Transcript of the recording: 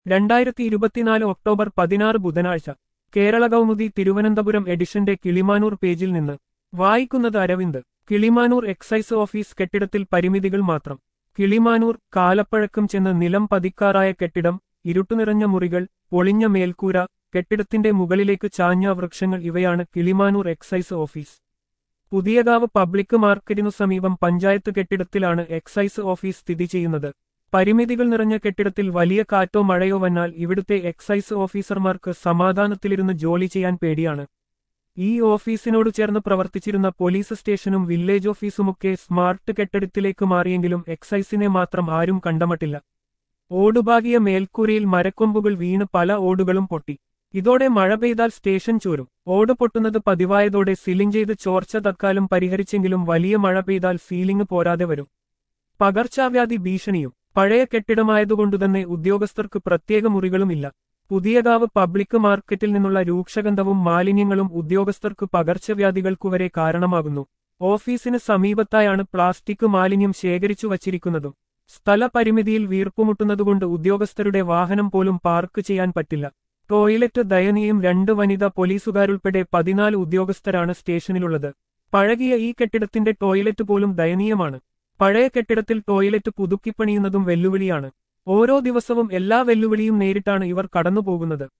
രണ്ടായിരത്തി ഇരുപത്തിനാല് ഒക്ടോബർ പതിനാറ് ബുധനാഴ്ച കേരള കൗമുദി തിരുവനന്തപുരം എഡിഷന്റെ കിളിമാനൂർ പേജിൽ നിന്ന് വായിക്കുന്നത് അരവിന്ദ് കിളിമാനൂർ എക്സൈസ് ഓഫീസ് കെട്ടിടത്തിൽ പരിമിതികൾ മാത്രം കിളിമാനൂർ കാലപ്പഴക്കം ചെന്ന് നിലം പതിക്കാറായ കെട്ടിടം ഇരുട്ടുനിറഞ്ഞ മുറികൾ പൊളിഞ്ഞ മേൽക്കൂര കെട്ടിടത്തിന്റെ മുകളിലേക്ക് ചാഞ്ഞ വൃക്ഷങ്ങൾ ഇവയാണ് Kilimanoor excise office Puthiyakavu public മാർക്കറ്റിനു സമീപം പഞ്ചായത്ത് കെട്ടിടത്തിലാണ് എക്സൈസ് ഓഫീസ് സ്ഥിതി ചെയ്യുന്നത് പരിമിതികൾ നിറഞ്ഞ കെട്ടിടത്തിൽ വലിയ കാറ്റോ മഴയോ വന്നാൽ ഇവിടുത്തെ എക്സൈസ് ഓഫീസർമാർക്ക് സമാധാനത്തിലിരുന്ന് ജോലി ചെയ്യാൻ പേടിയാണ് ഈ ഓഫീസിനോട് ചേർന്ന് പ്രവർത്തിച്ചിരുന്ന പോലീസ് സ്റ്റേഷനും വില്ലേജ് ഓഫീസുമൊക്കെ സ്മാർട്ട് കെട്ടിടത്തിലേക്ക് മാറിയെങ്കിലും എക്സൈസിനെ മാത്രം ആരും കണ്ടമട്ടില്ല ഓടുപാകിയ മേൽക്കൂരയിൽ മരക്കൊമ്പുകൾ വീണ് പല ഓടുകളും പൊട്ടി ഇതോടെ മഴ പെയ്താൽ സ്റ്റേഷൻ ചോരും ഓട് പൊട്ടുന്നത് പതിവായതോടെ സീലിംഗ് ചെയ്ത് ചോർച്ച തക്കാലം പരിഹരിച്ചെങ്കിലും വലിയ മഴ പെയ്താൽ സീലിംഗ് പോരാതെ വരും പകർച്ചവ്യാധി ഭീഷണിയും പഴയ കെട്ടിടമായതുകൊണ്ടുതന്നെ ഉദ്യോഗസ്ഥർക്ക് പ്രത്യേക മുറികളുമില്ല പുതിയകാവ് പബ്ലിക് മാർക്കറ്റിൽ നിന്നുള്ള രൂക്ഷഗന്ധവും മാലിന്യങ്ങളും ഉദ്യോഗസ്ഥർക്ക് പകർച്ചവ്യാധികൾക്കുവരെ കാരണമാകുന്നു ഓഫീസിന് സമീപത്തായാണ് പ്ലാസ്റ്റിക് മാലിന്യം ശേഖരിച്ചു വച്ചിരിക്കുന്നതും സ്ഥലപരിമിതിയിൽ വീർപ്പുമുട്ടുന്നതുകൊണ്ട് ഉദ്യോഗസ്ഥരുടെ വാഹനം പോലും പാർക്ക് ചെയ്യാൻ പറ്റില്ല ടോയ്ലറ്റ് ദയനീയം രണ്ട് വനിതാ പോലീസുകാരുൾപ്പെടെ പതിനാല് ഉദ്യോഗസ്ഥരാണ് സ്റ്റേഷനിലുള്ളത് പഴകിയ ഈ കെട്ടിടത്തിന്റെ ടോയ്ലറ്റ് പോലും ദയനീയമാണ് പഴയ കെട്ടിടത്തിൽ ടോയ്ലറ്റ് പുതുക്കിപ്പണിയുന്നതും വെല്ലുവിളിയാണ് ഓരോ ദിവസവും എല്ലാ വെല്ലുവിളിയും നേരിട്ടാണ് ഇവർ കടന്നുപോകുന്നത്